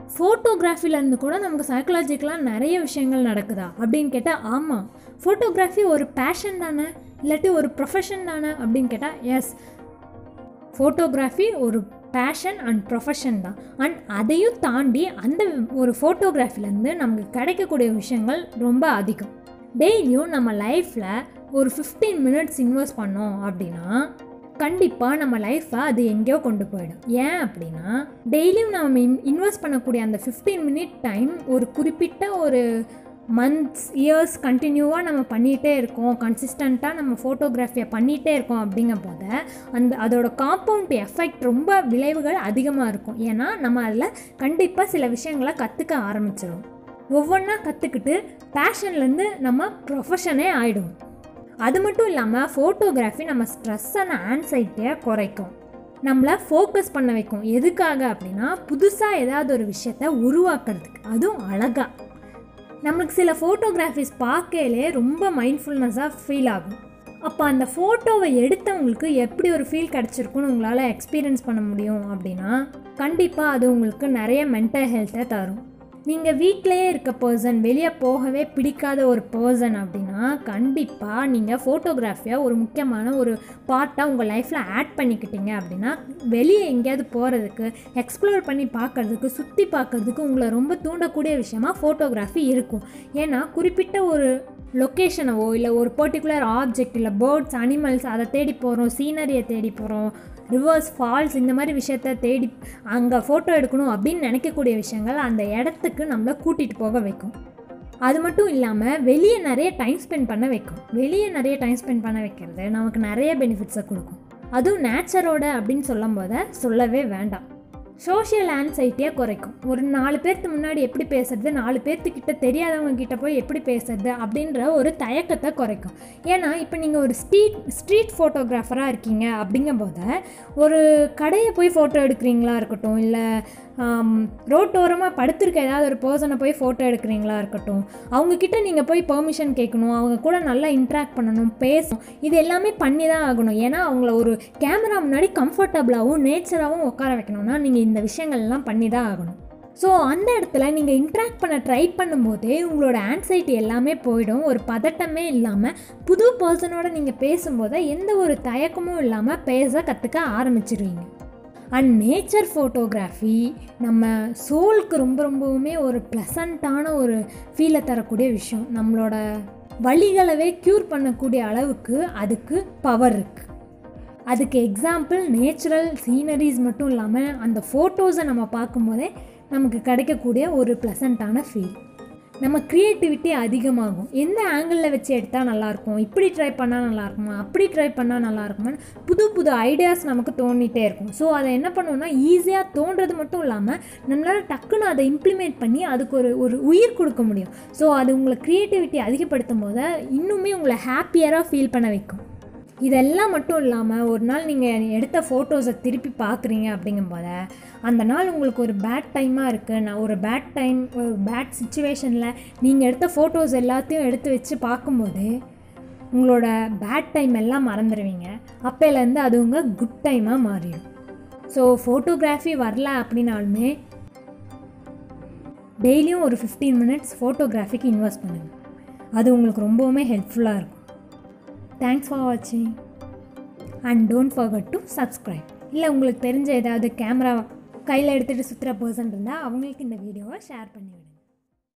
ஃபோட்டோகிராஃபிலேருந்து கூட நமக்கு சைக்கலாஜிக்கலாக நிறைய விஷயங்கள் நடக்குதா அப்படின்னு கேட்டால் ஆமாம் ஃபோட்டோகிராஃபி ஒரு பேஷன் தானே இல்லாட்டி ஒரு ப்ரொஃபஷன் தானே அப்படின்னு கேட்டால் எஸ் ஃபோட்டோகிராஃபி ஒரு பேஷன் அண்ட் ப்ரொஃபஷன் தான் அண்ட் அதையும் தாண்டி அந்த ஒரு ஃபோட்டோகிராஃபிலேருந்து நமக்கு கிடைக்கக்கூடிய விஷயங்கள் ரொம்ப அதிகம் டெய்லியும் நம்ம லைஃப்பில் ஒரு ஃபிஃப்டீன் மினிட்ஸ் இன்வெஸ்ட் பண்ணோம் அப்படின்னா கண்டிப்பாக நம்ம லைஃப்பை அது எங்கேயோ கொண்டு போயிடும் ஏன் அப்படின்னா டெய்லியும் நம்ம இன் இன்வெஸ்ட் பண்ணக்கூடிய அந்த ஃபிஃப்டீன் மினிட் டைம் ஒரு குறிப்பிட்ட ஒரு மந்த்ஸ் இயர்ஸ் கண்டினியூவாக நம்ம பண்ணிகிட்டே இருக்கோம் கன்சிஸ்டண்ட்டாக நம்ம ஃபோட்டோகிராஃபியை பண்ணிகிட்டே இருக்கோம் அப்படிங்கும் போது அந்த அதோட காம்பவுண்ட் எஃபெக்ட் ரொம்ப விளைவுகள் அதிகமாக இருக்கும் ஏன்னா நம்ம அதில் கண்டிப்பாக சில விஷயங்களை கற்றுக்க ஆரம்பிச்சிடும் ஒவ்வொன்றா கற்றுக்கிட்டு பேஷன்லேருந்து நம்ம ப்ரொஃபஷனே ஆகிடுவோம் அது மட்டும் இல்லாமல் ஃபோட்டோகிராஃபி நம்ம ஸ்ட்ரெஸ் அண்ட் ஆன்சைட்டியை குறைக்கும் நம்மளை ஃபோக்கஸ் பண்ண வைக்கும் எதுக்காக அப்படின்னா புதுசாக ஏதாவது ஒரு விஷயத்த உருவாக்குறதுக்கு அதுவும் அழகாக நம்மளுக்கு சில ஃபோட்டோகிராஃபிஸ் பார்க்கையிலே ரொம்ப மைண்ட்ஃபுல்னஸாக ஃபீல் ஆகும் அப்போ அந்த ஃபோட்டோவை எடுத்தவங்களுக்கு எப்படி ஒரு ஃபீல் கிடச்சிருக்குன்னு உங்களால் எக்ஸ்பீரியன்ஸ் பண்ண முடியும் அப்படின்னா கண்டிப்பாக அது உங்களுக்கு நிறைய மென்டல் ஹெல்த்தை தரும் நீங்கள் வீட்டிலேயே இருக்க பர்சன் வெளியே போகவே பிடிக்காத ஒரு பர்சன் அப்படின்னா கண்டிப்பாக நீங்கள் ஃபோட்டோகிராஃபியை ஒரு முக்கியமான ஒரு பார்ட்டாக உங்கள் லைஃப்பில் ஆட் பண்ணிக்கிட்டீங்க அப்படின்னா வெளியே எங்கேயாவது போகிறதுக்கு எக்ஸ்ப்ளோர் பண்ணி பார்க்கறதுக்கு சுற்றி பார்க்கறதுக்கு உங்களை ரொம்ப தூண்டக்கூடிய விஷயமா ஃபோட்டோகிராஃபி இருக்கும் ஏன்னா குறிப்பிட்ட ஒரு லொக்கேஷனவோ இல்லை ஒரு பர்டிகுலர் ஆப்ஜெக்ட் இல்லை பேர்ட்ஸ் அனிமல்ஸ் அதை தேடி போகிறோம் சீனரியை தேடி போகிறோம் ரிவர்ஸ் ஃபால்ஸ் இந்த மாதிரி விஷயத்த தேடி அங்கே ஃபோட்டோ எடுக்கணும் அப்படின்னு நினைக்கக்கூடிய விஷயங்கள் அந்த இடத்துக்கு நம்மளை கூட்டிகிட்டு போக வைக்கும் அது மட்டும் இல்லாமல் வெளியே நிறைய டைம் ஸ்பெண்ட் பண்ண வைக்கும் வெளியே நிறைய டைம் ஸ்பெண்ட் பண்ண வைக்கிறது நமக்கு நிறைய பெனிஃபிட்ஸை கொடுக்கும் அதுவும் நேச்சரோட அப்படின்னு சொல்லும் போத சொல்லவே வேண்டாம் சோஷியல் ஆன்சைட்டியை குறைக்கும் ஒரு நாலு பேர்த்து முன்னாடி எப்படி பேசுறது நாலு பேர்த்துக்கிட்ட தெரியாதவங்க கிட்ட போய் எப்படி பேசுறது அப்படின்ற ஒரு தயக்கத்தை குறைக்கும் ஏன்னா இப்போ நீங்கள் ஒரு ஸ்ட்ரீட் ஸ்ட்ரீட் ஃபோட்டோகிராஃபராக இருக்கீங்க அப்படிங்கும்போது ஒரு கடையை போய் ஃபோட்டோ எடுக்கிறீங்களா இருக்கட்டும் இல்லை ரோட்டோரமாக படுத்திருக்க ஏதாவது ஒரு பர்சனை போய் ஃபோட்டோ எடுக்கிறீங்களா இருக்கட்டும் அவங்கக்கிட்ட நீங்கள் போய் பெர்மிஷன் கேட்கணும் அவங்க கூட நல்லா இன்ட்ராக்ட் பண்ணணும் பேசணும் இது எல்லாமே பண்ணி தான் ஆகணும் ஏன்னா அவங்கள ஒரு கேமரா முன்னாடி கம்ஃபர்டபுளாகவும் நேச்சராகவும் உட்கார வைக்கணும்னா நீங்கள் இந்த விஷயங்கள்லாம் பண்ணி தான் ஆகணும் ஸோ அந்த இடத்துல நீங்கள் இன்ட்ராக்ட் பண்ண ட்ரை பண்ணும்போதே உங்களோட ஆன்சைட்டி எல்லாமே போயிடும் ஒரு பதட்டமே இல்லாமல் புது பர்சனோட நீங்கள் பேசும்போது எந்த ஒரு தயக்கமும் இல்லாமல் பேச கற்றுக்க ஆரம்பிச்சிருவீங்க அண்ட் நேச்சர் ஃபோட்டோகிராஃபி நம்ம சோலுக்கு ரொம்ப ரொம்பவுமே ஒரு ப்ளசண்ட்டான ஒரு ஃபீலை தரக்கூடிய விஷயம் நம்மளோட வழிகளவே க்யூர் பண்ணக்கூடிய அளவுக்கு அதுக்கு பவர் இருக்குது அதுக்கு எக்ஸாம்பிள் நேச்சுரல் சீனரிஸ் மட்டும் இல்லாமல் அந்த ஃபோட்டோஸை நம்ம பார்க்கும்போதே நமக்கு கிடைக்கக்கூடிய ஒரு ப்ளசண்ட்டான ஃபீல் நம்ம க்ரியேட்டிவிட்டி அதிகமாகும் எந்த ஆங்கிளில் வச்சு எடுத்தால் நல்லாயிருக்கும் இப்படி ட்ரை பண்ணால் நல்லாயிருக்குமா அப்படி ட்ரை பண்ணால் நல்லாயிருக்குமா புது புது ஐடியாஸ் நமக்கு தோண்டிகிட்டே இருக்கும் ஸோ அதை என்ன பண்ணுவோம்னா ஈஸியாக தோன்றது மட்டும் இல்லாமல் நம்மளால் டக்குன்னு அதை இம்ப்ளிமெண்ட் பண்ணி அதுக்கு ஒரு ஒரு உயிர் கொடுக்க முடியும் ஸோ அது உங்களை க்ரியேட்டிவிட்டி அதிகப்படுத்தும் போது இன்னுமே உங்களை ஹாப்பியராக ஃபீல் பண்ண வைக்கும் இதெல்லாம் மட்டும் இல்லாமல் ஒரு நாள் நீங்கள் எடுத்த ஃபோட்டோஸை திருப்பி பார்க்குறீங்க அப்படிங்கும்போது அந்த நாள் உங்களுக்கு ஒரு பேட் டைமாக இருக்குது நான் ஒரு பேட் டைம் ஒரு பேட் சுச்சுவேஷனில் நீங்கள் எடுத்த ஃபோட்டோஸ் எல்லாத்தையும் எடுத்து வச்சு பார்க்கும்போது உங்களோட பேட் டைம் எல்லாம் மறந்துடுவீங்க அப்போலேருந்து அது உங்கள் குட் டைமாக மாறிடும் ஸோ ஃபோட்டோகிராஃபி வரல அப்படின்னாலுமே டெய்லியும் ஒரு ஃபிஃப்டீன் மினிட்ஸ் ஃபோட்டோகிராஃபிக்கு இன்வெஸ்ட் பண்ணுங்கள் அது உங்களுக்கு ரொம்பவுமே ஹெல்ப்ஃபுல்லாக இருக்கும் தேங்க்ஸ் ஃபார் வாட்சிங் and don't forget to subscribe இல்லை உங்களுக்கு தெரிஞ்ச ஏதாவது கேமரா கையில் எடுத்துகிட்டு சுற்றுற பர்சன் இருந்தால் அவங்களுக்கு இந்த வீடியோவை ஷேர் பண்ணிவிடுங்க